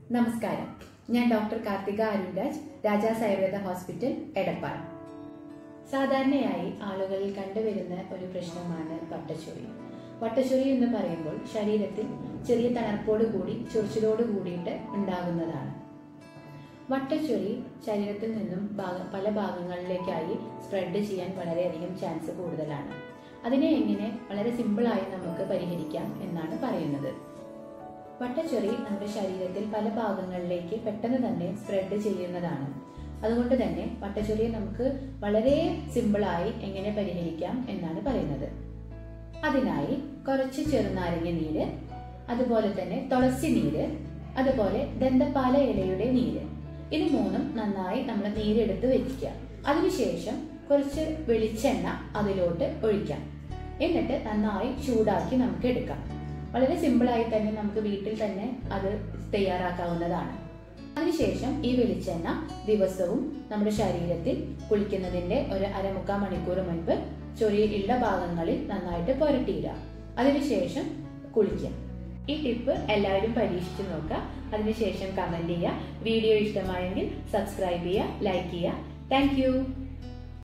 നമസ്കാരം ഞാൻ doctor Karthika Arunraj Rajas Ayurveda hospital Edappal സാധാരണയായി ആളുകളിൽ കണ്ടുവരുന്ന ഒരു പ്രശ്നമാണ് വട്ടച്ചൊറി വട്ടച്ചൊറി എന്ന് പറയുമ്പോൾ ശരീരത്തിൽ ചെറിയ തണർപ്പോട് കൂടി ചൊറിച്ചിലോട് കൂടിയിട്ട് ഉണ്ടാകുന്നതാണ് വട്ടച്ചൊറി ശരീരത്തിൽ നിന്നും ഭാഗ- പല ഭാഗങ്ങളിലേക്കായി സ്പ്രെഡ് ചെയ്യാൻ വളരെയധികം ചാൻസ് കൂടുതലാണ് അതിനെ എങ്ങനെ വളരെ സിമ്പിളായി നമുക്ക് പരിഹരിക്കാം എന്നാണ് പറയുന്നത് വട്ടച്ചൊറി നമ്മുടെ ശരീരത്തിൽ പല ഭാഗങ്ങളിലേക്ക് പെട്ടെന്ന് തന്നെ സ്പ്രെഡ് ചെയ്യുന്നതാണ് അതുകൊണ്ട് തന്നെ വട്ടച്ചൊറിയെ നമുക്ക് വളരെ സിമ്പിളായി എങ്ങനെ പരിഹരിക്കാം എന്നാണ് പറയുന്നത് അതിനായി കുറച്ച് ചെറുനാരങ്ങ നീര് അതുപോലെ തന്നെ തുളസി നീര് അതുപോലെ ദന്തപാല ഇലയുടെ നീര് ഇത് മൂന്നും നന്നായി നമ്മൾ നീരെടുത്ത് വെക്കുക അതിനുശേഷം കുറച്ച് വെളിച്ചെണ്ണ അതിലോട്ട് ഒഴിക്കാം എന്നിട്ട് നന്നായി ചൂടാക്കി നമുക്ക് എടുക്കാം വളരെ സിമ്പിളായി തന്നെ നമുക്ക് വീട്ടിൽ തന്നെ അത് തയ്യാറാക്കാവുന്നതാണ് അതിനുശേഷം ഈ വെളിച്ചെണ്ണ ദിവസവും നമ്മുടെ ശരീരത്തിൽ കുളിക്കുന്നതിന്റെ ഒരു അരമുക്കാൽ മണിക്കൂർ മുൻപ് ചൊറിയുള്ള ഭാഗങ്ങളിൽ നന്നായിട്ട് പുരട്ടിയിടുക അതിനുശേഷം കുളിക്കുക ഈ ടിപ്പ് എല്ലാവരും പരീക്ഷിച്ചു നോക്കുക അതിനുശേഷം കമന്റ് ചെയ്യുക വീഡിയോ ഇഷ്ടമായെങ്കിൽ സബ്സ്ക്രൈബ് ചെയ്യുക ലൈക്ക് ചെയ്യുക താങ്ക്